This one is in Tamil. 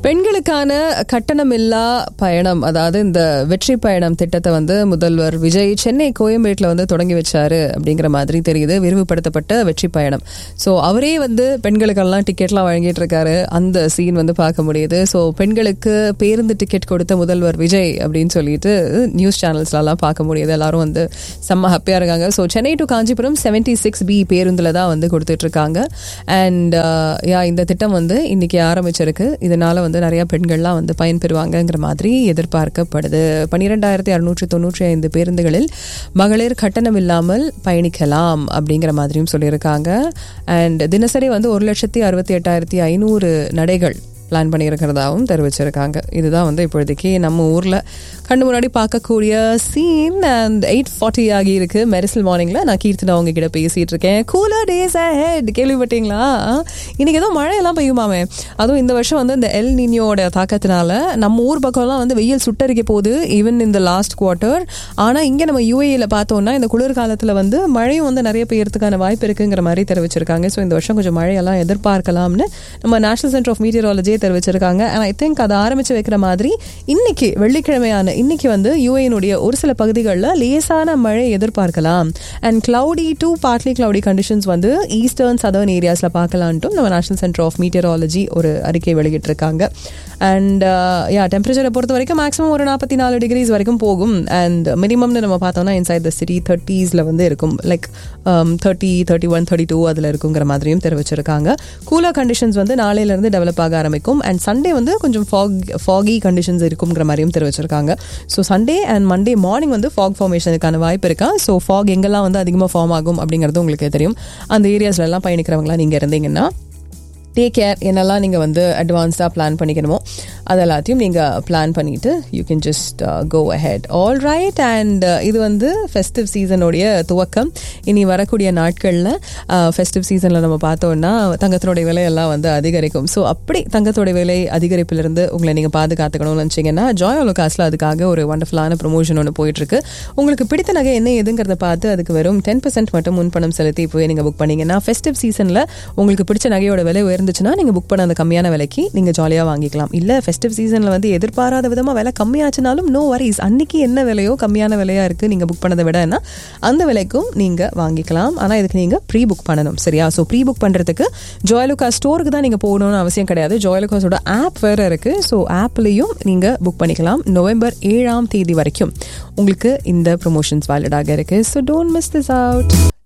பெண்களுக்கான கட்டணமில்லா பயணம் அதாவது இந்த வெற்றி பயணம் திட்டத்தை வந்து முதல்வர் விஜய் சென்னை கோயம்பேட்டில் வந்து தொடங்கி வச்சாரு அப்படிங்கிற மாதிரி தெரியுது விரிவுபடுத்தப்பட்ட வெற்றி பயணம் ஸோ அவரே வந்து பெண்களுக்கெல்லாம் டிக்கெட்லாம் வழங்கிட்டு இருக்காரு அந்த சீன் வந்து பார்க்க முடியுது ஸோ பெண்களுக்கு பேருந்து டிக்கெட் கொடுத்த முதல்வர் விஜய் அப்படின்னு சொல்லிட்டு நியூஸ் சேனல்ஸ்லாம் பார்க்க முடியுது எல்லாரும் வந்து செம்ம ஹாப்பியாக இருக்காங்க so Chennai to Kanchipuram seventy six B பேருந்தில் தான் வந்து கொடுத்துட்டு இருக்காங்க அண்ட் யா இந்த திட்டம் வந்து இன்னைக்கு ஆரம்பிச்சிருக்கு இதனால வந்து நிறைய பெண்கள்லாம் வந்து பயன்பெறுவாங்கங்கிற மாதிரி எதிர்பார்க்கப்படுது பன்னிரெண்டாயிரத்தி அறுநூற்றி தொண்ணூற்றி ஐந்து பேருந்துகளில் மகளிர் கட்டணம் இல்லாமல் பயணிக்கலாம் அப்படிங்கிற மாதிரியும் சொல்லியிருக்காங்க அண்ட் தினசரி வந்து ஒரு லட்சத்தி அறுபத்தி எட்டாயிரத்தி ஐநூறு நடைகள் பிளான் பண்ணியிருக்கிறதாவும் தெரிவிச்சிருக்காங்க இதுதான் வந்து இப்போதைக்கு நம்ம ஊரில் கண்ணு முன்னாடி பார்க்கக்கூடிய சீன் அண்ட் எயிட் ஃபார்ட்டி ஆகி இருக்கு மெரிசல் மார்னிங்கில் நான் கீர்த்தனா அவங்க கிட்ட பேசிட்டு இருக்கேன் கூலர் டேஸ் ஹெட் கேள்விப்பட்டீங்களா இன்னைக்கு ஏதோ மழையெல்லாம் பெய்யுமாமே அதுவும் இந்த வருஷம் வந்து இந்த எல் நீனியோட தாக்கத்தினால நம்ம ஊர் பக்கம்லாம் வந்து வெயில் சுட்டரிக்க போகுது ஈவன் இந்த லாஸ்ட் குவார்ட்டர் ஆனால் இங்கே நம்ம யூஏயில் பார்த்தோம்னா இந்த குளிர்காலத்தில் வந்து மழையும் வந்து நிறைய பெய்யறதுக்கான வாய்ப்பு இருக்குங்கிற மாதிரி தெரிவிச்சிருக்காங்க ஸோ இந்த வருஷம் கொஞ்சம் மழையெல்லாம் எதிர்பார்க்கலாம்னு நம்ம நேஷனல் சென்டர் ஆஃப் மீட்டியராலஜியே தெரிவிச்சிருக்காங்க அண்ட் ஐ திங்க் அதை ஆரம்பிச்சு வைக்கிற மாதிரி இன்னைக்கு வெள்ளிக்கிழமையான இன்னைக்கு வந்து யூஏனுடைய ஒரு சில பகுதிகளில் லேசான மழை எதிர்பார்க்கலாம் and cloudy to partly cloudy conditions வந்து ஈஸ்டர்ன் சதர்ன் ஏரியாஸில் பார்க்கலான்ட்டும் நம்ம நேஷனல் சென்டர் ஆஃப் மீட்டியராலஜி ஒரு அறிக்கை வெளியிட்டிருக்காங்க அண்ட் யா டெம்பரேச்சரை பொறுத்த வரைக்கும் மேக்ஸிமம் ஒரு நாற்பத்தி நாலு டிகிரிஸ் வரைக்கும் போகும் அண்ட் மினிமம்னு நம்ம பார்த்தோம்னா இன்சைட் த சிட்டி தேர்ட்டிஸில் வந்து இருக்கும் like thirty thirty one thirty two அதில் இருக்குங்கிற மாதிரியும் தெரிவிச்சிருக்காங்க கூலர் கண்டிஷன்ஸ் வந்து நாளையிலேருந்து டெவலப் ஆக ஆரம்பிக்கும் அண்ட் சண்டே வந்து கொஞ்சம் ஃபாக் ஃபாகி கண்டிஷன்ஸ் இருக்குங்கிற மாதிரியும் தெரிவிச்சிருக்காங்க so Sunday and Monday morning வந்து ஃபாக் ஃபார்மேஷனுக்கான வாய்ப்பு இருக்கா ஸோ ஃபாக் எங்கெல்லாம் வந்து அதிகமாக ஃபார்ம் ஆகும் அப்படிங்கிறது உங்களுக்கு தெரியும் அந்த ஏரியாஸ்லாம் பயணிக்கிறவங்களா நீங்கள் இருந்தீங்கன்னா டேக் கேர் என்னெல்லாம் நீங்கள் வந்து அட்வான்ஸ்டாக பிளான் பண்ணிக்கணுமோ அது எல்லாத்தையும் நீங்கள் பிளான் பண்ணிவிட்டு you can just go ahead all right and இது வந்து ஃபெஸ்டிவ் சீசனுடைய துவக்கம் இனி வரக்கூடிய நாட்களில் ஃபெஸ்டிவ் சீசனில் நம்ம பார்த்தோம்னா தங்கத்தினுடைய விலையெல்லாம் வந்து அதிகரிக்கும் ஸோ அப்படி தங்கத்தோட விலை அதிகரிப்பிலிருந்து உங்களை நீங்கள் பாதுகாத்துக்கணும்னு நினச்சிங்கன்னா ஜாய் ஒலோகாஸில் அதுக்காக ஒரு வண்டர்ஃபுல்லான ப்ரொமோஷன் ஒன்று போயிட்டுருக்கு உங்களுக்கு பிடித்த நகை என்ன எதுங்கிறத பார்த்து அதுக்கு வெறும் டென் பர்சன்ட் மட்டும் முன்பணம் செலுத்தி போய் நீங்கள் புக் பண்ணீங்கன்னா ஃபெஸ்டிவ் சீசனில் உங்களுக்கு பிடிச்ச நகையோட விலை உயர்ந்துச்சுன்னா நீங்கள் புக் பண்ண அந்த கம்மியான விலைக்கு நீங்கள் ஜாலியாக வாங்கிக்கலாம் இல்லை ஃபெஸ்டிவ் சீசனில் வந்து எதிர்பாராத விதமாக விலை கம்மியாச்சுனாலும் நோ வரிஸ் அன்னைக்கு என்ன விலையோ கம்மியான விலையாக இருக்குது நீங்கள் புக் பண்ணதை விடனா அந்த விலைக்கும் நீங்கள் வாங்கிக்கலாம் ஆனால் இதுக்கு நீங்கள் ப்ரீ புக் பண்ணணும் சரியா ஸோ ப்ரீ புக் பண்ணுறதுக்கு ஜோயலுக்கா ஸ்டோருக்கு தான் நீங்கள் போகணும்னு அவசியம் கிடையாது ஜோயலுக்காஸோட ஆப் வேறு இருக்குது ஸோ ஆப்லேயும் நீங்கள் புக் பண்ணிக்கலாம் நவம்பர் ஏழாம் தேதி வரைக்கும் உங்களுக்கு இந்த ப்ரொமோஷன்ஸ் வேலிடாக இருக்குது so don't miss this out